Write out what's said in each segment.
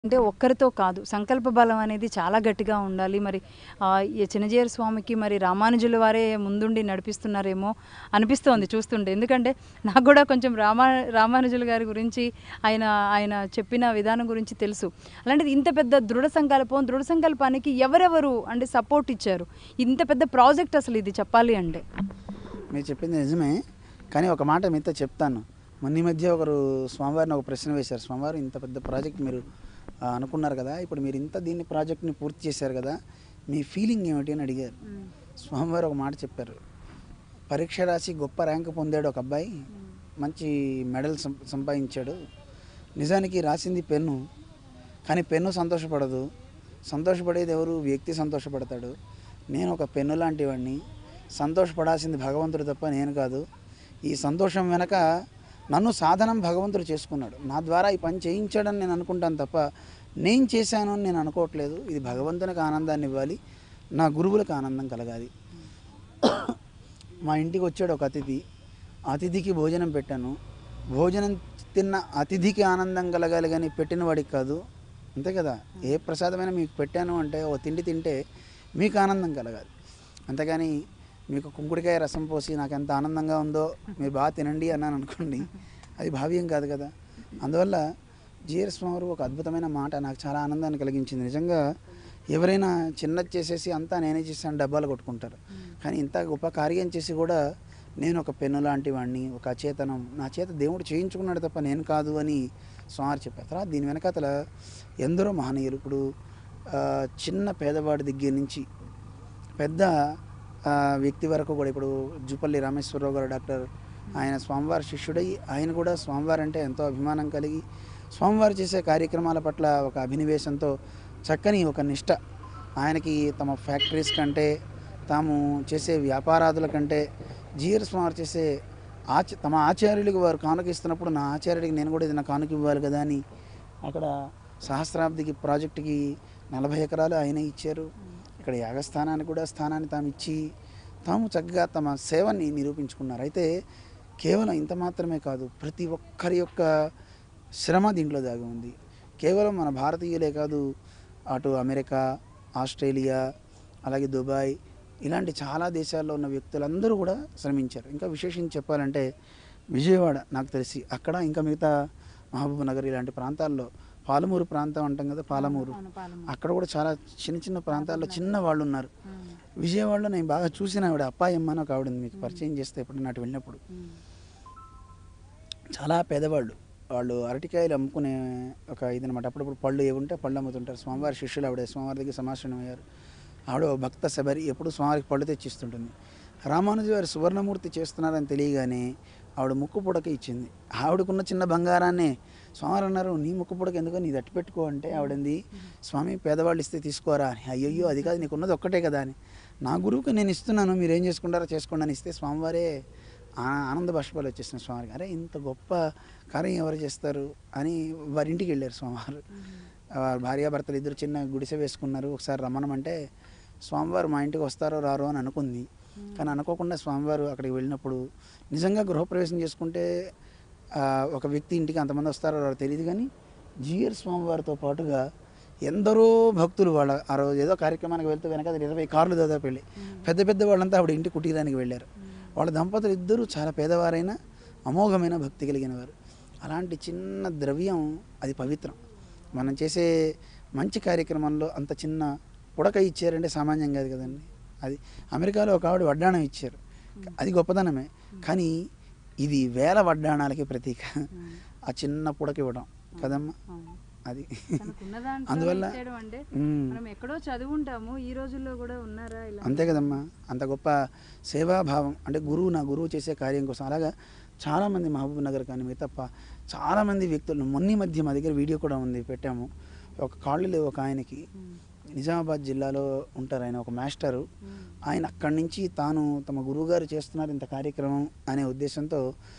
అంటే ఒక్కరితో కాదు సంకల్ప బలం అనేది చాలా గట్టిగా ఉండాలి మరి ఆ, ఈ చిన్నజీయర్ స్వామికి మరి రామానుజుల వారే ముందుండి నడిపిస్తున్నారేమో అనిపిస్తోంది చూస్తుంటే ఎందుకంటే నాకు కూడా కొంచెం రామా రామానుజుల గారి గురించి ఆయన ఆయన చెప్పిన విధానం గురించి తెలుసు అలాంటిది ఇంత పెద్ద దృఢ సంకల్పం దృఢ సంకల్పానికి ఎవరెవరు అంటే సపోర్ట్ ఇచ్చారు ఇంత పెద్ద ప్రాజెక్ట్ అసలు ఇది చెప్పాలి అంటే మీరు చెప్పింది నిజమే కానీ ఒక మాట మీతో చెప్తాను మొన్న ఈ మధ్య ఒకరు స్వామివారిని ఒక ప్రశ్న వేశారు స్వామివారు ఇంత పెద్ద ప్రాజెక్ట్ మీరు ఆ, అనుకున్నారు కదా ఇప్పుడు మీరు ఇంత దీన్ని ప్రాజెక్ట్ని పూర్తి చేశారు కదా మీ ఫీలింగ్ ఏమిటి అని అడిగారు స్వామివారు ఒక మాట చెప్పారు పరీక్ష రాసి గొప్ప ర్యాంక్ పొందాడు ఒక అబ్బాయి మంచి మెడల్ సం- సంపాదించాడు నిజానికి రాసింది పెన్ను కానీ పెన్ను సంతోషపడదు సంతోషపడేది ఎవరు వ్యక్తి సంతోషపడతాడు నేను ఒక పెన్ను లాంటి వాడిని సంతోషపడాల్సింది భగవంతుడు తప్ప నేను కాదు ఈ సంతోషం వెనక నన్ను సాధనం భగవంతుడు చేసుకున్నాడు నా ద్వారా ఈ పని చేయించాడని నేను అనుకుంటాను తప్ప నేను చేశాను అని నేను అనుకోవట్లేదు ఇది భగవంతునికి ఆనందాన్ని ఇవ్వాలి నా గురువులకు ఆనందం కలగాలి మా ఇంటికి వచ్చాడు ఒక అతిథి అతిథికి భోజనం పెట్టాను భోజనం తిన్న అతిథికి ఆనందం కలగాలి కానీ పెట్టిన వాడికి కాదు అంతే కదా ఏ ప్రసాదమైనా మీకు పెట్టాను అంటే ఓ తిండి తింటే మీకు ఆనందం కలగాలి అంతేగాని మీకు కుంకుడికాయ రసం పోసి నాకు ఎంత ఆనందంగా ఉందో మీరు బాగా తినండి అన్నాను అనుకోండి అది భావ్యం కాదు కదా అందువల్ల జిఆర్ స్వామి ఒక అద్భుతమైన మాట నాకు చాలా ఆనందాన్ని కలిగించింది నిజంగా ఎవరైనా చిన్నది చేసేసి అంతా నేనే చేశాను డబ్బాలు కొట్టుకుంటారు కానీ ఇంత గొప్ప కార్యం చేసి కూడా నేను ఒక పెన్ను లాంటి వాడిని ఒక అచేతనం నా చేత దేవుడు చేయించుకున్నాడు తప్ప నేను కాదు అని స్వామి చెప్పారు తర్వాత దీని వెనకాతల ఎందరో మహనీయులు ఇప్పుడు ఆ, చిన్న పేదవాడి దగ్గర నుంచి పెద్ద ఆ, వ్యక్తి వరకు కూడా ఇప్పుడు జూపల్లి రామేశ్వరరావు గారు డాక్టర్ ఆయన స్వామివారి శిష్యుడై ఆయన కూడా స్వామివారి అంటే ఎంతో అభిమానం కలిగి స్వామివారు చేసే కార్యక్రమాల పట్ల ఒక అభినివేశంతో చక్కని ఒక నిష్ట ఆయనకి తమ ఫ్యాక్టరీస్ కంటే తాము చేసే వ్యాపారాదుల కంటే జీఆర్ స్వామి చేసే ఆచ తమ ఆచార్యులకు వారు కానుక ఇస్తున్నప్పుడు నా ఆచార్యుడికి నేను కూడా ఏదైనా కానుక ఇవ్వాలి కదా అని అక్కడ సహస్రాబ్దికి ప్రాజెక్టుకి నలభై ఎకరాలు ఆయన ఇచ్చారు ఇక్కడ యాగస్థానానికి కూడా స్థానాన్ని తాము ఇచ్చి తాము చక్కగా తమ సేవని నిరూపించుకున్నారు అయితే కేవలం ఇంత మాత్రమే కాదు ప్రతి ఒక్కరి యొక్క శ్రమ దీంట్లో దాగి ఉంది కేవలం మన భారతీయులే కాదు అటు అమెరికా ఆస్ట్రేలియా అలాగే దుబాయ్ ఇలాంటి చాలా దేశాల్లో ఉన్న వ్యక్తులందరూ కూడా శ్రమించారు ఇంకా విశేషించి చెప్పాలంటే విజయవాడ నాకు తెలిసి అక్కడ ఇంకా మిగతా మహబూబ్ నగర్ ఇలాంటి ప్రాంతాల్లో పాలమూరు ప్రాంతం అంటాం కదా పాలమూరు అక్కడ కూడా చాలా చిన్న చిన్న ప్రాంతాల్లో చిన్న వాళ్ళు ఉన్నారు విజయవాడలో నేను బాగా చూసిన ఆవిడ అప్పాయమ్మ అని ఒక ఆవిడ ఉంది మీకు పరిచయం చేస్తే ఎప్పుడు నాటి వెళ్ళినప్పుడు చాలా పేదవాళ్ళు వాళ్ళు అరటికాయలు అమ్ముకునే ఒక ఇదనమాట అప్పుడప్పుడు పళ్ళు ఏముంటే పళ్ళు అమ్ముతుంటారు స్వామివారి శిష్యులు ఆవిడ స్వామివారి దగ్గర సమాశ్రమం అయ్యారు ఆవిడ ఓ భక్త శబరి ఎప్పుడు స్వామివారికి పళ్ళు తెచ్చిస్తుంటుంది రామానుజు వారు సువర్ణమూర్తి చేస్తున్నారని తెలియగానే ఆవిడ ముక్కు పుడక ఇచ్చింది ఆవిడకున్న చిన్న బంగారాన్నే స్వామి అన్నారు నీ ముక్కు పుడక ఎందుకో నీ దట్టి పెట్టుకో అంటే ఆవిడంది స్వామి పేదవాళ్ళు ఇస్తే తీసుకోరా అని అయ్యయ్యో అది కాదు నీకున్నది ఒక్కటే కదా అని నా గురువుకి నేను ఇస్తున్నాను మీరు ఏం చేసుకుంటారో చేసుకోండి అని ఇస్తే స్వామివారే ఆ- ఆనంద బాష్పాలు వచ్చేసిన స్వామికి అరే ఇంత గొప్ప కార్యం ఎవరు చేస్తారు అని వారి ఇంటికి వెళ్ళారు స్వామివారు వారి భార్యాభర్తలు ఇద్దరు చిన్న గుడిసె వేసుకున్నారు ఒకసారి రమ్మనమంటే స్వామివారు మా ఇంటికి వస్తారో రారో అని అనుకుంది కానీ అనుకోకుండా స్వామివారు అక్కడికి వెళ్ళినప్పుడు నిజంగా గృహప్రవేశం చేసుకుంటే ఆ, ఒక వ్యక్తి ఇంటికి అంతమంది వస్తారో రారో తెలియదు కానీ జిఆర్ స్వామివారితో పాటుగా ఎందరో భక్తులు వాళ్ళ ఆ రోజు ఏదో కార్యక్రమానికి వెళ్తే వెనక ఇరవై కార్లు దాదాపు వెళ్ళి పెద్ద పెద్ద వాళ్ళంతా ఆవిడ ఇంటి కుటీరానికి వెళ్ళారు వాళ్ళ దంపతులు ఇద్దరు చాలా పేదవారైన అమోఘమైన భక్తి కలిగిన వారు అలాంటి చిన్న ద్రవ్యం అది పవిత్రం మనం చేసే మంచి కార్యక్రమంలో అంత చిన్న పుడక ఇచ్చారంటే సామాన్యం కాదు కదండి అది అమెరికాలో ఒక ఆవిడ వడ్డాణం ఇచ్చారు అది గొప్పదనమే కానీ ఇది వేల వడ్డాణాలకి ప్రతీక ఆ చిన్న పుడక ఇవ్వడం కదమ్మా అది అందువల్ల అంటే మ్మ్. మనం ఎక్కడో చదువుంటాము ఈ రోజుల్లో కూడా ఉన్నారా ఇలా అంతే కదమ్మా అంత గొప్ప సేవాభావం అంటే గురువు నా గురువు చేసే కార్యం కోసం అలాగా చాలామంది మహబూబ్ నగర్ కానీ మిగతా ప- చాలామంది వ్యక్తులు మొన్న మధ్య మా దగ్గర వీడియో కూడా ఉంది పెట్టాము ఒక కాళ్ళు లేవు ఒక ఆయనకి నిజామాబాద్ జిల్లాలో ఉంటారు ఆయన ఒక మాస్టరు ఆయన అక్కడి నుంచి తాను తమ గురువుగారు చేస్తున్నారు ఇంత కార్యక్రమం అనే ఉద్దేశంతో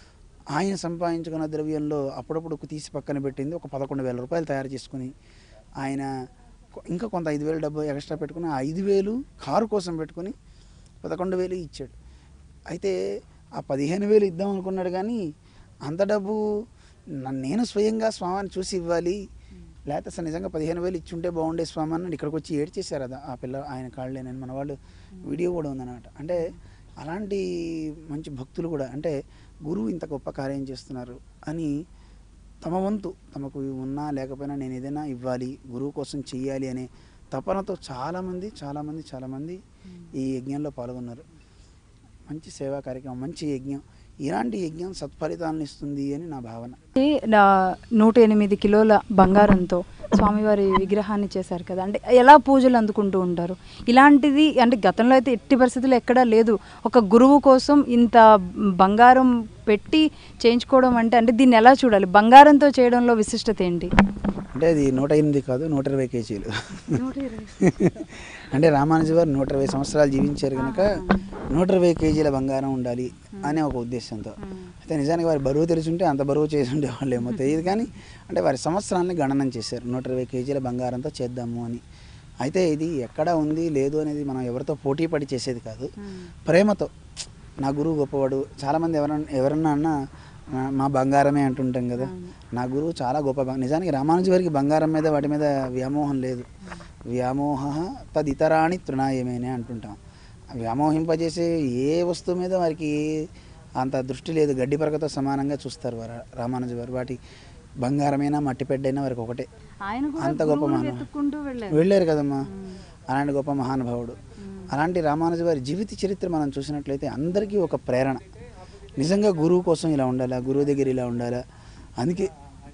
ఆయన సంపాదించుకున్న ద్రవ్యంలో అప్పుడప్పుడు తీసి పక్కన పెట్టింది ఒక పదకొండు వేల రూపాయలు తయారు చేసుకుని ఆయన కొ- ఇంకా కొంత ఐదు వేలు డబ్బు ఎక్స్ట్రా పెట్టుకుని ఆ ఐదు వేలు కారు కోసం పెట్టుకుని పదకొండు వేలు ఇచ్చాడు అయితే ఆ పదిహేను వేలు ఇద్దాం అనుకున్నాడు కానీ అంత డబ్బు నన్ను నేను స్వయంగా స్వామిని చూసి ఇవ్వాలి లేకపోతే అసలు నిజంగా పదిహేను వేలు ఇచ్చుంటే బాగుండే స్వామి అని ఇక్కడికి వచ్చి ఏడ్చేశారు అది ఆ పిల్ల ఆయన కాళ్ళేనని మన వాళ్ళు వీడియో కూడా ఉందన్నమాట అంటే అలాంటి మంచి భక్తులు కూడా అంటే గురువు ఇంత గొప్ప కార్యం చేస్తున్నారు అని తమ వంతు తమకు ఉన్నా లేకపోయినా నేను ఏదైనా ఇవ్వాలి గురువు కోసం చెయ్యాలి అనే తపనతో చాలామంది చాలామంది చాలామంది ఈ యజ్ఞంలో పాల్గొన్నారు మంచి సేవా కార్యక్రమం మంచి యజ్ఞం ఇలాంటి యజ్ఞం సత్ఫలితాలను ఇస్తుంది అని నా భావన ఈ నా నూట ఎనిమిది కిలోల బంగారంతో స్వామివారి విగ్రహాన్ని చేశారు కదా అంటే ఎలా పూజలు అందుకుంటూ ఉంటారు ఇలాంటిది అంటే గతంలో అయితే ఎట్టి పరిస్థితుల్లో ఎక్కడా లేదు ఒక గురువు కోసం ఇంత బంగారం పెట్టి చేయించుకోవడం అంటే అంటే దీన్ని ఎలా చూడాలి బంగారంతో చేయడంలో విశిష్టత ఏంటి అంటే అది నూట ఎనిమిది కాదు నూట ఇరవై కేజీలు అంటే రామానుజ వారు నూట ఇరవై సంవత్సరాలు జీవించారు కనుక నూట ఇరవై కేజీల బంగారం ఉండాలి అనే ఒక ఉద్దేశంతో అయితే నిజానికి వారి బరువు తెలిసింటే అంత బరువు చేసి ఉండేవాళ్ళు ఏమో తెలియదు కానీ అంటే వారి సంవత్సరాన్ని గణనం చేశారు నూట ఇరవై కేజీల బంగారంతో చేద్దాము అని అయితే ఇది ఎక్కడ ఉంది లేదు అనేది మనం ఎవరితో పోటీ పడి చేసేది కాదు ప్రేమతో నా గురువు గొప్పవాడు చాలామంది ఎవరన్నా ఎవరన్నా అన్నా "నా- మా బంగారమే అంటుంటాం కదా నా గురువు చాలా గొప్ప బం- నిజానికి రామానుజు వారికి బంగారం మీద వాటి మీద వ్యామోహం లేదు వ్యామోహ తదితరాణి తృణాయమేనే అంటుంటాం వ్యామోహింపజేసే ఏ వస్తువు మీద వారికి అంత దృష్టి లేదు గడ్డి పరకతో సమానంగా చూస్తారు వారు రామానుజు వారు వాటి బంగారమైనా మట్టి పెడ్డైనా వారికి ఒకటే ఆయన కూడా అంత గొప్ప గురువుని మహాను వెతుక్కుంటూ వెళ్ళారు వెళ్ళారు కదమ్మా అలాంటి గొప్ప మహానుభావుడు అలాంటి రామానుజు వారి జీవిత చరిత్ర మనం చూసినట్లయితే అందరికీ ఒక ప్రేరణ నిజంగా గురువు కోసం ఇలా ఉండాలా గురువు దగ్గర ఇలా ఉండాలా అందుకే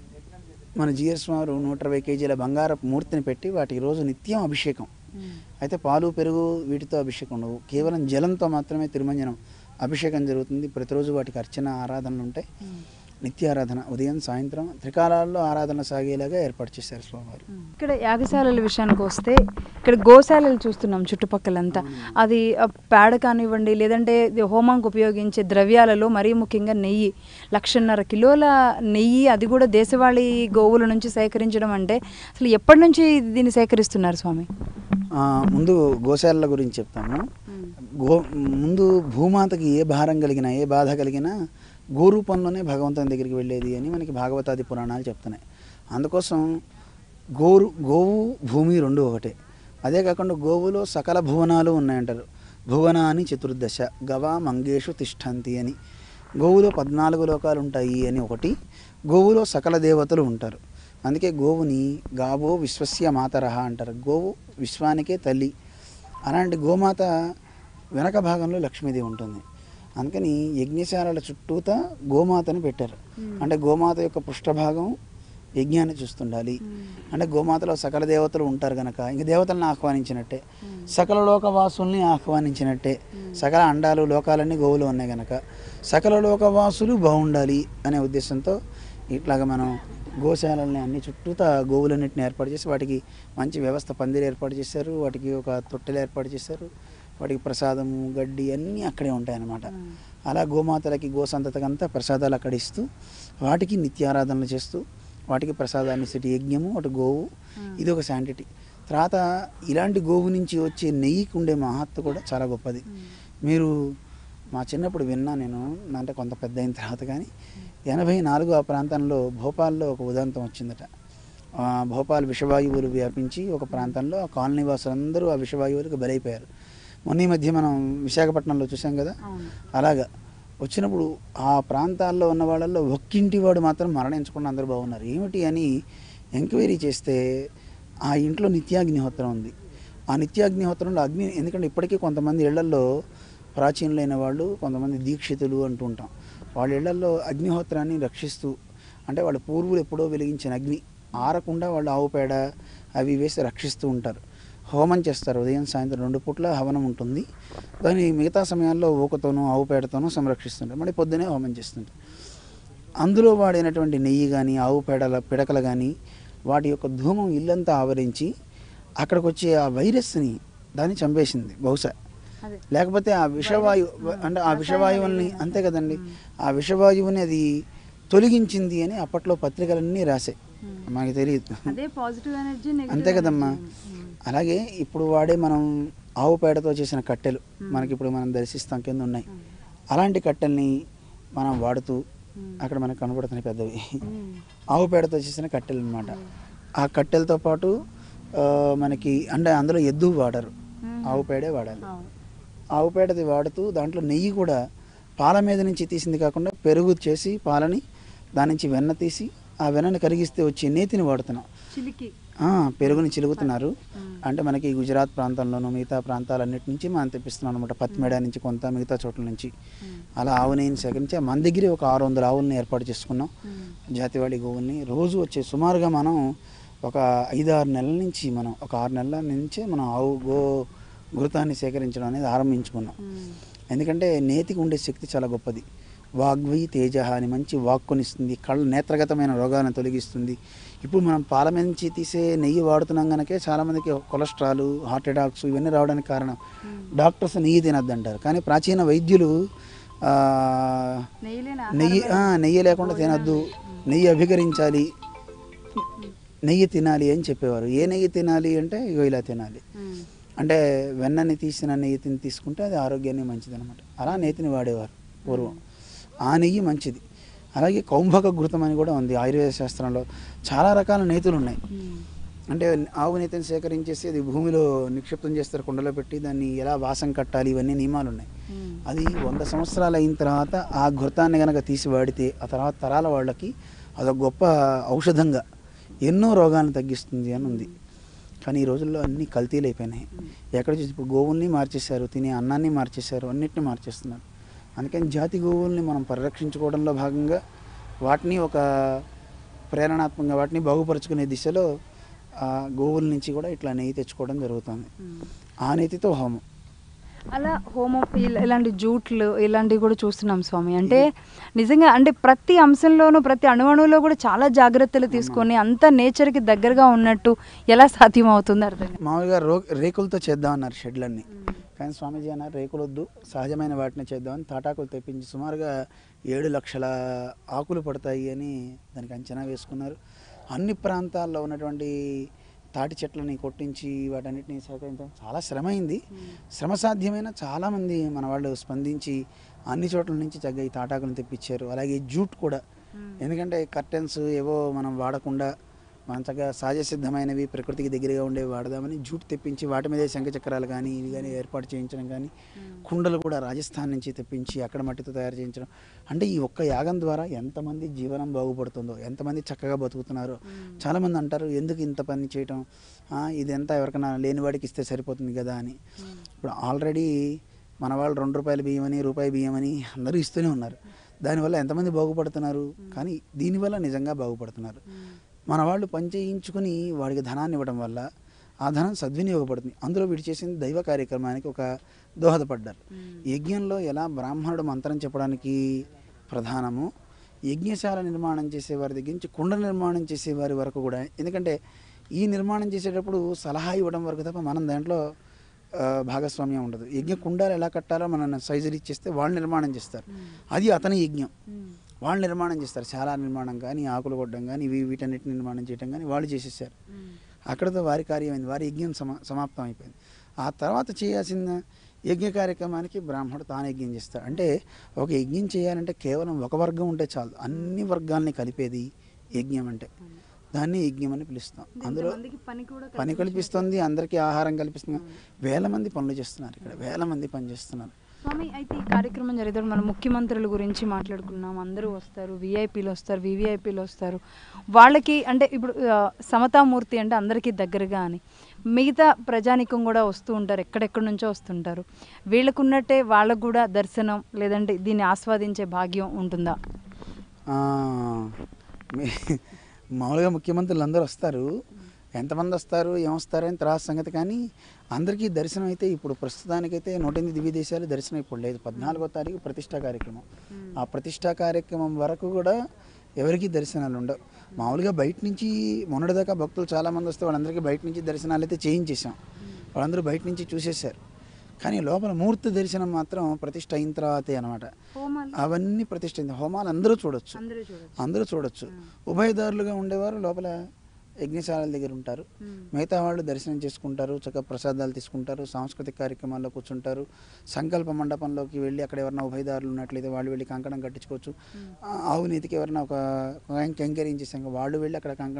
మన జిఎస్ వారు నూట ఇరవై కేజీల బంగారపు మూర్తిని పెట్టి వాటికి రోజు నిత్యం అభిషేకం అయితే పాలు పెరుగు వీటితో అభిషేకం ఉండవు కేవలం జలంతో మాత్రమే తిరుమంజనం అభిషేకం జరుగుతుంది ప్రతిరోజు వాటికి అర్చన ఆరాధనలు ఉంటాయి నిత్య ఆరాధన ఉదయం సాయంత్రం త్రికాలాల్లో ఆరాధన సాగేలాగా ఏర్పాటు చేశారు స్వామివారు ఇక్కడ యాగశాలల విషయానికి వస్తే ఇక్కడ గోశాలలు చూస్తున్నాం చుట్టుపక్కలంతా అది ఆ, పేడ కానివ్వండి లేదంటే ఇది హోమానికి ఉపయోగించే ద్రవ్యాలలో మరీ ముఖ్యంగా నెయ్యి లక్షన్నర కిలోల నెయ్యి అది కూడా దేశవాళీ గోవుల నుంచి సేకరించడం అంటే అసలు ఎప్పటి నుంచి దీన్ని సేకరిస్తున్నారు స్వామి ఆ, ముందు గోశాలల గురించి చెప్తాము గో ముందు భూమాతకి ఏ భారం కలిగినా ఏ బాధ కలిగినా గోరూపంలోనే భగవంతుని దగ్గరికి వెళ్ళేది అని మనకి భాగవతాది పురాణాలు చెప్తున్నాయి అందుకోసం గోరు గోవు భూమి రెండు ఒకటే అదే కాకుండా గోవులో సకల భువనాలు ఉన్నాయంటారు భువనాని చతుర్దశ గవా మంగేషు తిష్టంతి అని గోవులో పద్నాలుగు లోకాలు ఉంటాయి అని ఒకటి గోవులో సకల దేవతలు ఉంటారు అందుకే గోవుని గావో విశ్వస్య మాతరహ అంటారు గోవు విశ్వానికే తల్లి అలాంటి గోమాత వెనక భాగంలో లక్ష్మీదేవి ఉంటుంది అందుకని యజ్ఞశాలల చుట్టూతా గోమాతని పెట్టారు అంటే గోమాత యొక్క పృష్ఠభాగం యజ్ఞాన్ని చూస్తుండాలి అంటే గోమాతలో సకల దేవతలు ఉంటారు కనుక ఇంక దేవతలను ఆహ్వానించినట్టే సకల లోకవాసుల్ని ఆహ్వానించినట్టే సకల అండాలు లోకాలన్నీ గోవులు ఉన్నాయి కనుక సకల లోకవాసులు బాగుండాలి అనే ఉద్దేశంతో ఇట్లాగా మనం గోశాలల్ని అన్ని చుట్టూతా గోవులన్నింటిని ఏర్పాటు చేసి వాటికి మంచి వ్యవస్థ పందిరి ఏర్పాటు చేశారు వాటికి ఒక తొట్టెలు ఏర్పాటు చేశారు వాటికి ప్రసాదము గడ్డి అన్నీ అక్కడే ఉంటాయన్నమాట అలా గోమాతలకి గోసంతతకంతా ప్రసాదాలు అక్కడ ఇస్తూ వాటికి నిత్యారాధనలు చేస్తూ వాటికి ప్రసాదాన్ని ఇచ్చేటి యజ్ఞము అటు గోవు ఇది ఒక శాంటిటీ తర్వాత ఇలాంటి గోవు నుంచి వచ్చే నెయ్యికి ఉండే మహత్వ కూడా చాలా గొప్పది మీరు మా చిన్నప్పుడు విన్నా నేను అంటే కొంత పెద్ద అయిన తర్వాత కానీ ఎనభై నాలుగు ఆ ప్రాంతంలో భోపాల్లో ఒక ఉదంతం వచ్చిందట ఆ, భోపాల్ విషవాయువులు వ్యాపించి ఒక ప్రాంతంలో ఆ కాలనీ వాసులందరూ ఆ విషవాయువులకు బలైపోయారు మొన్న ఈ మధ్య మనం విశాఖపట్నంలో చూసాం కదా అవును అలాగా వచ్చినప్పుడు ఆ ప్రాంతాల్లో ఉన్న వాళ్ళల్లో ఒక్కింటి వాడు మాత్రం మరణించకుండా అందరూ బాగున్నారు ఏమిటి అని ఎంక్వైరీ చేస్తే ఆ ఇంట్లో నిత్యాగ్నిహోత్రం ఉంది ఆ నిత్యాగ్నిహోత్రంలో అగ్ని ఎందుకంటే ఇప్పటికీ కొంతమంది ఇళ్లల్లో ప్రాచీనులైన వాళ్ళు కొంతమంది దీక్షితులు అంటూ ఉంటాం వాళ్ళ ఇళ్లల్లో అగ్నిహోత్రాన్ని రక్షిస్తూ అంటే వాళ్ళ పూర్వులు ఎప్పుడో వెలిగించిన అగ్ని ఆరకుండా వాళ్ళు ఆవు పేడ అవి వేసి రక్షిస్తూ ఉంటారు హోమం చేస్తారు ఉదయం సాయంత్రం రెండు పూట్ల హవనం ఉంటుంది కానీ మిగతా సమయాల్లో ఊకతోనూ ఆవు పేడతోనూ సంరక్షిస్తుంటారు మళ్ళీ పొద్దునే హోమం చేస్తుంటారు అందులో వాడినటువంటి నెయ్యి కానీ ఆవు పేడల పిడకలు కానీ వాటి యొక్క ధూమం ఇల్లంతా ఆవరించి అక్కడికి వచ్చే ఆ వైరస్ని దాన్ని చంపేసింది బహుశా అదే లేకపోతే ఆ విషవాయు అంటే ఆ విషవాయువుల్ని అంతే కదండి ఆ విషవాయువుని అది తొలగించింది అని అప్పట్లో పత్రికలన్నీ రాశాయి మాకు తెలియదు అదే పాజిటివ్ ఎనర్జీ అంతే కదమ్మా అలాగే ఇప్పుడు వాడే మనం ఆవు పేడతో చేసిన కట్టెలు మనకి ఇప్పుడు మనం దర్శిస్తాం కింద ఉన్నాయి అలాంటి కట్టెల్ని మనం వాడుతూ అక్కడ మనకు కనబడుతున్నాయి పెద్దవి ఆవు పేడతో చేసిన కట్టెలు అనమాట ఆ కట్టెలతో పాటు ఆ, మనకి అంటే అందులో ఎద్దు వాడరు ఆవు పేడే వాడాలి ఆవు పేడది వాడుతూ దాంట్లో నెయ్యి కూడా పాల మీద నుంచి తీసింది కాకుండా పెరుగు చేసి పాలని దాని నుంచి వెన్న తీసి ఆ వెన్నని కరిగిస్తే వచ్చే నేతిని వాడుతున్నాం చిలికి ఆ, పెరుగుని చిలుగుతున్నారు అంటే మనకి గుజరాత్ ప్రాంతంలోనూ మిగతా ప్రాంతాలన్నిటి నుంచి మనం తెప్పిస్తున్నాం అనమాట పత్తిమేడ నుంచి కొంత మిగతా చోట్ల నుంచి అలా ఆవు నెయ్యిని సేకరించి మన దగ్గరే ఒక ఆరు వందల ఆవుల్ని ఏర్పాటు చేసుకున్నాం జాతివాళి గోవుల్ని రోజు వచ్చే సుమారుగా మనం ఒక ఐదు ఆరు నెలల నుంచి మనం ఒక ఆరు నెలల నుంచే మనం ఆవు గో గురుతాన్ని సేకరించడం అనేది ఆరంభించుకున్నాం ఎందుకంటే నేతికి ఉండే శక్తి చాలా గొప్పది వాగ్వి తేజ అని మంచి వాక్కునిస్తుంది కళ్ళ నేత్రగతమైన రోగాలను తొలగిస్తుంది ఇప్పుడు మనం పాల మీద నుంచి తీసే నెయ్యి వాడుతున్నాం కనుకే చాలామందికి కొలెస్ట్రాల్ హార్ట్ అటాక్స్ ఇవన్నీ రావడానికి కారణం డాక్టర్స్ నెయ్యి తినద్దు అంటారు కానీ ప్రాచీన వైద్యులు ఆ, నెయ్యి ఆ, నెయ్యి లేకుండా తినద్దు నెయ్యి అభికరించాలి నెయ్యి తినాలి అని చెప్పేవారు ఏ నెయ్యి తినాలి అంటే ఇగో ఇలా తినాలి అంటే వెన్నని తీసిన నెయ్యి తిని తీసుకుంటే అది ఆరోగ్యానికి మంచిది అనమాట అలా నేతిని వాడేవారు పూర్వం ఆ నెయ్యి మంచిది అలాగే కౌంభక ఘృతం అని కూడా ఉంది ఆయుర్వేద శాస్త్రంలో చాలా రకాల నేతులు ఉన్నాయి అంటే ఆవు నేతిని సేకరించేసి అది భూమిలో నిక్షిప్తం చేస్తారు కుండలో పెట్టి దాన్ని ఎలా వాసం కట్టాలి ఇవన్నీ నియమాలు ఉన్నాయి అది వంద సంవత్సరాలు అయిన తర్వాత ఆ ఘృతాన్ని కనుక తీసి వాడితే ఆ తర్వాత తరాల వాళ్ళకి అదొక గొప్ప ఔషధంగా ఎన్నో రోగాలను తగ్గిస్తుంది అని ఉంది కానీ ఈ రోజుల్లో అన్ని కల్తీలు అయిపోయినాయి ఎక్కడ చూసి ఇప్పుడు గోవుల్ని మార్చేశారు తినే అన్నాన్ని మార్చేశారు అన్నిటిని మార్చేస్తున్నారు అందుకని జాతి గోవుల్ని మనం పరిరక్షించుకోవడంలో భాగంగా వాటిని ఒక ప్రేరణాత్మకంగా వాటిని బాగుపరుచుకునే దిశలో ఆ గోవుల నుంచి కూడా ఇట్లా నెయ్యి తెచ్చుకోవడం జరుగుతుంది ఆ నెయ్యితో హోమం అలా హోమం ఇలా- ఇలాంటి జూట్లు ఇలాంటివి కూడా చూస్తున్నాం స్వామి అంటే నిజంగా అంటే ప్రతి అంశంలోనూ ప్రతి అణువణువులో కూడా చాలా జాగ్రత్తలు తీసుకొని అంత నేచర్కి దగ్గరగా ఉన్నట్టు ఎలా సాధ్యం అవుతుంది అర్థం కాదు. మామూలుగా రో రేకులతో చేద్దామన్నారు షెడ్లన్నీ కానీ స్వామీజీ అన్నారు రేకులు వద్దు సహజమైన వాటిని చేద్దామని తాటాకులు తెప్పించి సుమారుగా ఏడు లక్షల ఆకులు పడతాయి అని దానికి అంచనా వేసుకున్నారు అన్ని ప్రాంతాల్లో ఉన్నటువంటి తాటి చెట్లని కొట్టించి వాటన్నిటిని సేకరించడం చాలా శ్రమ అయింది శ్రమ సాధ్యమైన చాలామంది మన వాళ్ళు స్పందించి అన్ని చోట్ల నుంచి చక్కగా ఈ తాటాకులను తెప్పించారు అలాగే జూట్ కూడా ఎందుకంటే కర్టెన్స్ ఏవో మనం వాడకుండా మనం చక్కగా సహజ సిద్ధమైనవి ప్రకృతికి దగ్గరగా ఉండేవి వాడదామని జూట్ తెప్పించి వాటి మీదే శంఖ చక్రాలు కానీ ఇవి కానీ ఏర్పాటు చేయించడం కానీ కుండలు కూడా రాజస్థాన్ నుంచి తెప్పించి అక్కడ మట్టితో తయారు చేయించడం అంటే ఈ ఒక్క యాగం ద్వారా ఎంతమంది జీవనం బాగుపడుతుందో ఎంతమంది చక్కగా బతుకుతున్నారో చాలామంది అంటారు ఎందుకు ఇంత పని చేయటం ఆ, ఇది ఎంత ఎవరికైనా లేని వాడికి ఇస్తే సరిపోతుంది కదా అని ఇప్పుడు ఆల్రెడీ మన వాళ్ళు రెండు రూపాయల బియ్యం అని రూపాయి బియ్యం అని అందరూ ఇస్తూనే ఉన్నారు దానివల్ల ఎంతమంది బాగుపడుతున్నారు కానీ దీనివల్ల నిజంగా బాగుపడుతున్నారు మన వాళ్ళు పని చేయించుకుని వాడికి ధనాన్ని ఇవ్వడం వల్ల ఆ ధనం సద్వినియోగపడుతుంది అందులో వీడు చేసిన దైవ కార్యక్రమానికి ఒక దోహదపడ్డారు యజ్ఞంలో ఎలా బ్రాహ్మణుడు మంత్రం చెప్పడానికి ప్రధానము యజ్ఞశాల నిర్మాణం చేసేవారి దగ్గర నుంచి కుండ నిర్మాణం చేసేవారి వరకు కూడా ఎందుకంటే ఈ నిర్మాణం చేసేటప్పుడు సలహా ఇవ్వడం వరకు తప్ప మనం దాంట్లో ఆ, భాగస్వామ్యం ఉండదు యజ్ఞ కుండాలు ఎలా కట్టాలో మన సైజులు ఇచ్చేస్తే వాళ్ళు నిర్మాణం చేస్తారు అది అతని యజ్ఞం వాళ్ళు నిర్మాణం చేస్తారు చాలా నిర్మాణం కానీ ఆకులు కొట్టడం కానీ ఇవి వీటన్నిటిని నిర్మాణం చేయడం కానీ వాళ్ళు చేసేసారు అక్కడతో వారి కార్యమైంది వారి యజ్ఞం సమా సమాప్తం అయిపోయింది ఆ తర్వాత చేయాల్సిన యజ్ఞ కార్యక్రమానికి బ్రాహ్మణుడు తాను యజ్ఞం చేస్తాడు అంటే ఒక యజ్ఞం చేయాలంటే కేవలం ఒక వర్గం ఉంటే చాలు అన్ని వర్గాల్ని కలిపేది యజ్ఞం అంటే దాన్ని యజ్ఞం అని పిలుస్తాం అందులో ఇంతమందికి పని కూడా పని కల్పిస్తుంది అందరికీ ఆహారం కల్పిస్తుంది వేల మంది పనులు చేస్తున్నారు ఇక్కడ వేల మంది పని చేస్తున్నారు స్వామి అయితే ఈ కార్యక్రమం జరిగేటప్పుడు మనం ముఖ్యమంత్రుల గురించి మాట్లాడుకున్నాం అందరూ వస్తారు విఐపీలు వస్తారు వివిఐపీలు వస్తారు వాళ్ళకి అంటే ఇప్పుడు ఆ, సమతామూర్తి అంటే అందరికీ దగ్గరగా అని మిగతా ప్రజానికం కూడా వస్తూ ఉంటారు ఎక్కడెక్కడి నుంచో వస్తుంటారు వీళ్ళకు ఉన్నట్టే వాళ్ళకు కూడా దర్శనం లేదంటే దీన్ని ఆస్వాదించే భాగ్యం ఉంటుందా ఆ, మీ- మామూలుగా ముఖ్యమంత్రులు అందరూ వస్తారు ఎంతమంది వస్తారు ఏమొస్తారు అని తర్వాత సంగతి కానీ అందరికీ దర్శనం అయితే ఇప్పుడు ప్రస్తుతానికైతే నూట ఎనిమిది దివ్య దేశాలు దర్శనం ఇప్పుడు లేదు పద్నాలుగో తారీఖు ప్రతిష్టా కార్యక్రమం ఆ ప్రతిష్టా కార్యక్రమం వరకు కూడా ఎవరికీ దర్శనాలు ఉండవు మామూలుగా బయట నుంచి మొన్నటిదాకా భక్తులు చాలామంది వస్తే వాళ్ళందరికీ బయట నుంచి దర్శనాలు అయితే చేయించేసాం వాళ్ళందరూ బయట నుంచి చూసేశారు కానీ లోపల మూర్తి దర్శనం మాత్రం ప్రతిష్ట అయిన తర్వాతే అనమాట అవన్నీ ప్రతిష్ఠ అయింది. హోమాలు అందరూ చూడొచ్చు అందరూ చూడొచ్చు అందరూ చూడొచ్చు ఉభయదారులుగా ఉండేవారు లోపల యజ్ఞశాలల దగ్గర ఉంటారు మిగతా వాళ్ళు దర్శనం చేసుకుంటారు చక్కగా ప్రసాదాలు తీసుకుంటారు సాంస్కృతిక కార్యక్రమాల్లో కూర్చుంటారు సంకల్ప మండపంలోకి వెళ్ళి అక్కడ ఎవరైనా ఉభయదారులు ఉన్నట్లయితే వాళ్ళు వెళ్ళి కంకణం కట్టించుకోవచ్చు ఆ, ఆవు నీతికి ఎవరైనా ఒక కెంకరించేసాక వాళ్ళు వెళ్ళి అక్కడ కంకణం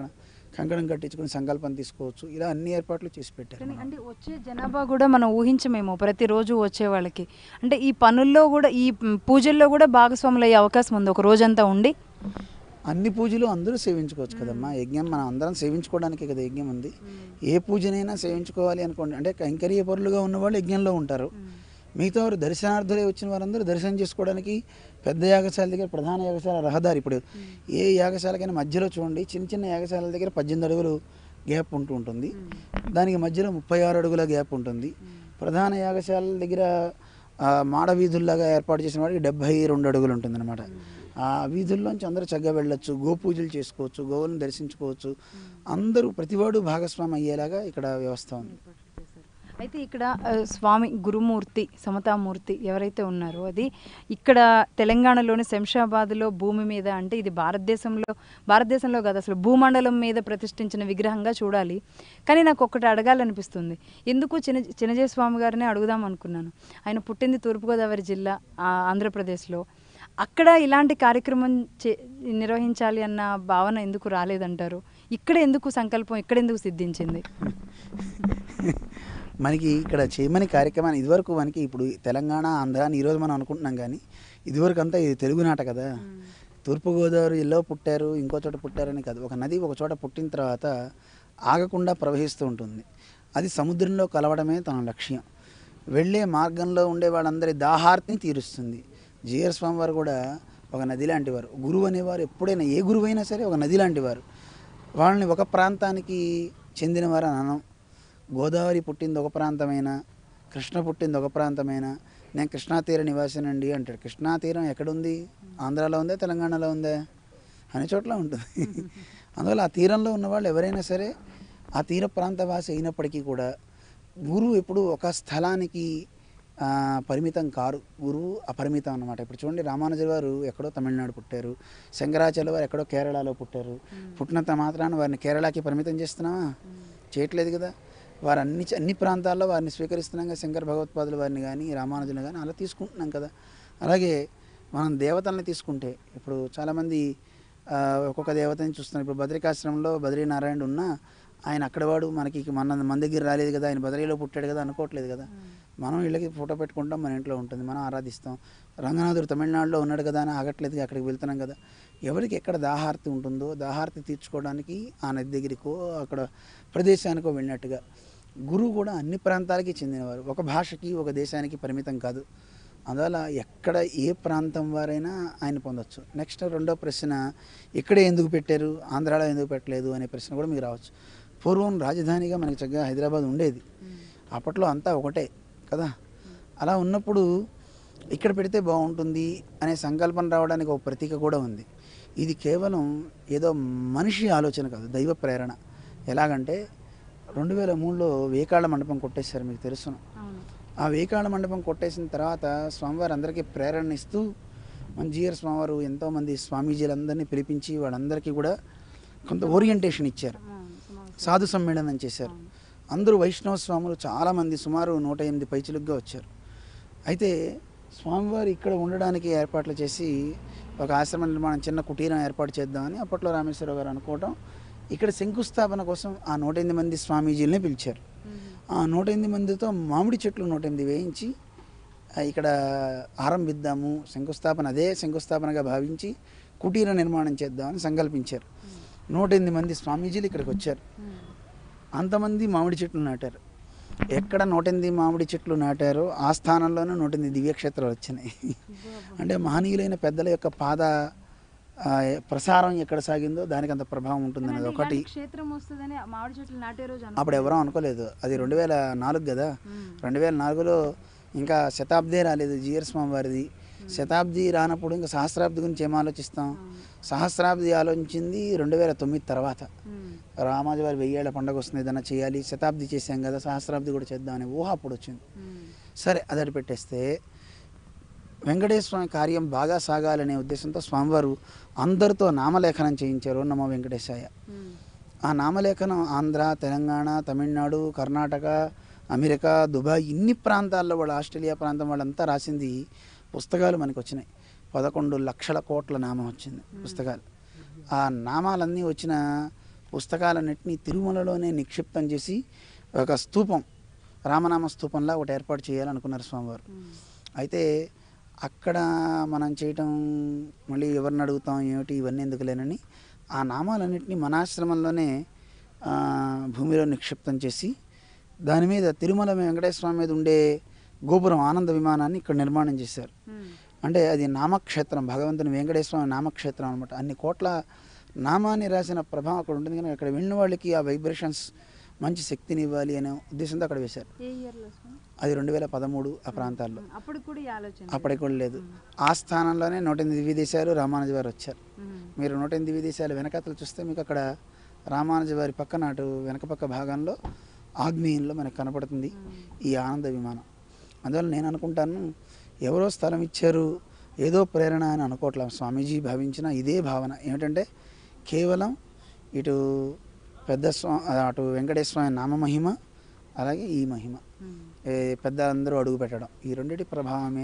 కంకణం కట్టించుకుని సంకల్పం తీసుకోవచ్చు ఇలా అన్ని ఏర్పాట్లు చేసి పెట్టారు కానీ అంటే వచ్చే జనాభా కూడా మనం ఊహించమేమో ప్రతిరోజు వచ్చే వాళ్ళకి అంటే ఈ పనుల్లో కూడా ఈ మ్, పూజల్లో కూడా భాగస్వాములు అయ్యే అవకాశం ఉంది ఒక రోజంతా ఉండి అన్ని పూజలు అందరూ సేవించుకోవచ్చు కదమ్మా యజ్ఞం మనం అందరం సేవించుకోవడానికే కదా యజ్ఞం ఉంది ఏ పూజనైనా సేవించుకోవాలి అనుకోండి అంటే కైంకర్య పరులుగా ఉన్నవాళ్ళు యజ్ఞంలో ఉంటారు మిగతా వారు దర్శనార్థులే వచ్చిన వారందరూ దర్శనం చేసుకోవడానికి పెద్ద యాగశాల దగ్గర ప్రధాన యాగశాల రహదారి ఇప్పుడు ఏ యాగశాలకైనా మధ్యలో చూడండి చిన్న చిన్న యాగశాలల దగ్గర పద్దెనిమిది అడుగులు గ్యాప్ ఉంటూ ఉంటుంది దానికి మధ్యలో ముప్పై ఆరు అడుగుల గ్యాప్ ఉంటుంది ప్రధాన యాగశాలల దగ్గర ఆ, మాడ వీధుల్లాగా ఏర్పాటు చేసిన వాడికి డెబ్బై రెండు అడుగులు ఉంటుందన్నమాట ఆ వీధుల్లోంచి అందరూ చక్కగా వెళ్ళొచ్చు గోపూజలు చేసుకోవచ్చు గోవులను దర్శించుకోవచ్చు అందరూ ప్రతివాడు భాగస్వామి అయ్యేలాగా ఇక్కడ వ్యవస్థ ఉంది అయితే ఇక్కడ ఆ, స్వామి గురుమూర్తి సమతామూర్తి ఎవరైతే ఉన్నారో అది ఇక్కడ తెలంగాణలోని శంషాబాద్లో భూమి మీద అంటే ఇది భారతదేశంలో భారతదేశంలో కాదు అసలు భూమండలం మీద ప్రతిష్ఠించిన విగ్రహంగా చూడాలి కానీ నాకు ఒకటి అడగాలనిపిస్తుంది ఎందుకు చిన్న చిన్నజయ స్వామి గారిని అడుగుదాం అనుకున్నాను ఆయన పుట్టింది తూర్పుగోదావరి జిల్లా ఆ, ఆంధ్రప్రదేశ్లో అక్కడ ఇలాంటి కార్యక్రమం చే నిర్వహించాలి అన్న భావన ఎందుకు రాలేదంటారు ఇక్కడ ఎందుకు సంకల్పం ఇక్కడ ఎందుకు సిద్ధించింది మనకి ఇక్కడ చేయమని కార్యక్రమాన్ని ఇదివరకు మనకి ఇప్పుడు తెలంగాణ ఆంధ్ర అని ఈరోజు మనం అనుకుంటున్నాం కానీ ఇదివరకు అంతా ఇది తెలుగు నాట కదా తూర్పుగోదావరి జిల్లా పుట్టారు ఇంకో చోట పుట్టారని కాదు ఒక నది ఒక చోట పుట్టిన తర్వాత ఆగకుండా ప్రవహిస్తూ ఉంటుంది అది సముద్రంలో కలవడమే తన లక్ష్యం వెళ్ళే మార్గంలో ఉండే వాళ్ళందరి దాహార్తిని తీరుస్తుంది జిఆర్ స్వామి వారు కూడా ఒక నది లాంటి వారు గురువు అనేవారు ఎప్పుడైనా ఏ గురువు అయినా సరే ఒక నది లాంటి వారు వాళ్ళని ఒక ప్రాంతానికి చెందినవారు అని అనం గోదావరి పుట్టింది ఒక ప్రాంతమైన కృష్ణ పుట్టింది ఒక ప్రాంతమైన నేను కృష్ణా తీర నివాసినండి అంటాడు కృష్ణా తీరం ఎక్కడుంది ఆంధ్రాలో ఉందా తెలంగాణలో ఉందా అనే చోట్ల ఉంటుంది అందువల్ల ఆ తీరంలో ఉన్న వాళ్ళు ఎవరైనా సరే ఆ తీర ప్రాంత వాసి అయినప్పటికీ కూడా గురువు ఎప్పుడు ఒక స్థలానికి ఆ, పరిమితం కారు గురువు అపరిమితం అన్నమాట ఇప్పుడు చూడండి రామానుజర్ వారు ఎక్కడో తమిళనాడు పుట్టారు శంకరాచార్య వారు ఎక్కడో కేరళలో పుట్టారు పుట్టినంత మాత్రాన వారిని కేరళకి పరిమితం చేస్తున్నావా చేయట్లేదు కదా వారు అన్ని అన్ని ప్రాంతాల్లో వారిని స్వీకరిస్తున్నాం కదా శంకర భగవత్పాదుల వారిని కానీ రామానుజులు కానీ అలా తీసుకుంటున్నాం కదా అలాగే మనం దేవతల్ని తీసుకుంటే ఇప్పుడు చాలామంది ఆ, ఒక్కొక్క దేవతని చూస్తున్నాం ఇప్పుడు బద్రికాశ్రమంలో బద్రీనారాయణుడు ఉన్నా ఆయన అక్కడ వాడు మనకి మన మన దగ్గర రాలేదు కదా ఆయన బద్రీలో పుట్టాడు కదా అనుకోవట్లేదు కదా మనం ఇళ్ళకి ఫోటో పెట్టుకుంటాం మన ఇంట్లో ఉంటుంది మనం ఆరాధిస్తాం రంగనాథుడు తమిళనాడులో ఉన్నాడు కదా అని ఆగట్లేదు కదా, అక్కడికి వెళ్తున్నాం కదా ఎవరికి ఎక్కడ దాహార్తి ఉంటుందో దాహార్తి తీర్చుకోవడానికి ఆ నది దగ్గరికో అక్కడ ప్రదేశానికో వెళ్ళినట్టుగా గురువు కూడా అన్ని ప్రాంతాలకి చెందినవారు ఒక భాషకి ఒక దేశానికి పరిమితం కాదు అందువల్ల ఎక్కడ ఏ ప్రాంతం వారైనా ఆయన పొందొచ్చు నెక్స్ట్ రెండో ప్రశ్న ఇక్కడే ఎందుకు పెట్టారు ఆంధ్రాలో ఎందుకు పెట్టలేదు అనే ప్రశ్న కూడా మీకు రావచ్చు పూర్వం రాజధానిగా మనకి చక్కగా హైదరాబాద్ ఉండేది అప్పట్లో అంతా ఒకటే కదా అలా ఉన్నప్పుడు ఇక్కడ పెడితే బాగుంటుంది అనే సంకల్పం రావడానికి ఒక ప్రతీక కూడా ఉంది ఇది కేవలం ఏదో మనిషి ఆలోచన కాదు దైవ ప్రేరణ ఎలాగంటే రెండు వేల మూడులో వేకాళ్ళ మండపం కొట్టేశారు మీకు తెలుసును అవును ఆ వేకాళ్ళ మండపం కొట్టేసిన తర్వాత స్వామివారు అందరికీ ప్రేరణ ఇస్తూ మన జిఆర్ స్వామివారు ఎంతోమంది స్వామీజీలందరినీ పిలిపించి వాళ్ళందరికీ కూడా కొంత ఓరియంటేషన్ ఇచ్చారు సాధు సమ్మేళనం చేశారు అందరూ వైష్ణవ స్వాములు చాలామంది సుమారు నూట ఎనిమిది పైచులుగా వచ్చారు అయితే స్వామివారు ఇక్కడ ఉండడానికి ఏర్పాట్లు చేసి ఒక ఆశ్రమ నిర్మాణం చిన్న కుటీరం ఏర్పాటు చేద్దామని అప్పట్లో రామేశ్వరరావు గారు అనుకోవటం ఇక్కడ శంకుస్థాపన కోసం ఆ నూట ఎనిమిది మంది స్వామీజీలని పిలిచారు ఆ నూట ఎనిమిది మందితో మామిడి చెట్లు నూట ఎనిమిది వేయించి ఆ, ఇక్కడ ఆరంభిద్దాము శంకుస్థాపన అదే శంకుస్థాపనగా భావించి కుటీర నిర్మాణం చేద్దామని సంకల్పించారు నూట ఎనిమిది మంది స్వామీజీలు ఇక్కడికి వచ్చారు అంతమంది మామిడి చెట్లు నాటారు ఎక్కడ నూట ఎనిమిది మామిడి చెట్లు నాటారో ఆ స్థానంలోనే నూట ఎనిమిది దివ్యక్షేత్రాలు వచ్చినాయి అంటే మహనీయులైన పెద్దల యొక్క పాద ఆ, ప్రసారం ఎక్కడ సాగిందో దానికి అంత ప్రభావం ఉంటుందనేది ఒకటి క్షేత్రం వస్తుందని మామిడి చెట్లు నాటే రోజు అప్పుడు ఎవరూ అనుకోలేదు అది రెండు వేల నాలుగు కదా రెండు వేల నాలుగులో ఇంకా శతాబ్దే రాలేదు జిఆర్ స్వామి వారిది శతాబ్ది రానప్పుడు ఇంకా సహస్రాబ్ది గురించి ఏం ఆలోచిస్తాం సహస్రాబ్ది ఆలోచించింది రెండు వేల తొమ్మిది తర్వాత రామాజు వారి వెయ్యేళ్ల పండుగ వస్తుంది ఏదైనా చేయాలి శతాబ్ది చేశాం కదా సహస్రాబ్ది కూడా చేద్దామనే ఊహ అప్పుడు వచ్చింది సరే అదటి పెట్టేస్తే వెంకటేశ్వర స్వామి కార్యం బాగా సాగాలనే ఉద్దేశంతో స్వామివారు అందరితో నామలేఖనం చేయించారు నమో వెంకటేశాయ ఆ నామలేఖనం ఆంధ్ర తెలంగాణ తమిళనాడు కర్ణాటక అమెరికా దుబాయ్ ఇన్ని ప్రాంతాల్లో వాళ్ళు ఆస్ట్రేలియా ప్రాంతం వాళ్ళంతా రాసింది పుస్తకాలు మనకు వచ్చినాయి పదకొండు లక్షల కోట్ల నామం వచ్చింది పుస్తకాలు ఆ నామాలన్నీ వచ్చిన పుస్తకాలన్నింటినీ తిరుమలలోనే నిక్షిప్తం చేసి ఒక స్తూపం రామనామ స్తూపంలా ఒకటి ఏర్పాటు చేయాలనుకున్నారు స్వామివారు అయితే అక్కడ మనం చేయటం మళ్ళీ ఎవరిని అడుగుతాం ఏమిటి ఇవన్నీ ఎందుకులేనని ఆ నామాలన్నింటినీ మన ఆశ్రమంలోనే ఆ, భూమిలో నిక్షిప్తం చేసి దాని మీద తిరుమల వెంకటేశ్వర స్వామి మీద ఉండే గోపురం ఆనంద విమానాన్ని ఇక్కడ నిర్మాణం చేశారు అంటే అది నామక్షేత్రం భగవంతుని వెంకటేశ్వర స్వామి నామక్షేత్రం అనమాట అన్ని కోట్ల నామాన్ని రాసిన ప్రభావం అక్కడ ఉంటుంది కానీ అక్కడ వెళ్ళిన వాళ్ళకి ఆ వైబ్రేషన్స్ మంచి శక్తిని ఇవ్వాలి అనే ఉద్దేశంతో అక్కడ వేశారు ఏ ఇయర్లో అది రెండు వేల పదమూడు ఆ ప్రాంతాల్లో అప్పుడు కూడా ఈ ఆలోచన అప్పటికి కూడా లేదు ఆ స్థానంలోనే నూట ఎనిమిది దివ్య దేశాలు రామానుజ వారు వచ్చారు మీరు నూట ఎనిమిది దివ్య దేశాలు వెనకతలు చూస్తే మీకు అక్కడ రామానుజ వారి పక్కన అటు వెనక పక్క భాగంలో ఆగ్నేయంలో మనకు కనపడుతుంది ఈ ఆనంద విమానం అందువల్ల నేను అనుకుంటాను ఎవరో స్థలం ఇచ్చారు ఏదో ప్రేరణ అని అనుకోవట్లే స్వామీజీ భావించిన ఇదే భావన ఏమిటంటే కేవలం ఇటు పెద్ద స్వా అటు వెంకటేశ్వర స్వామి నామ మహిమ అలాగే ఈ మహిమ ఏ పెద్ద అందరూ అడుగు పెట్టడం ఈ రెండిటి ప్రభావమే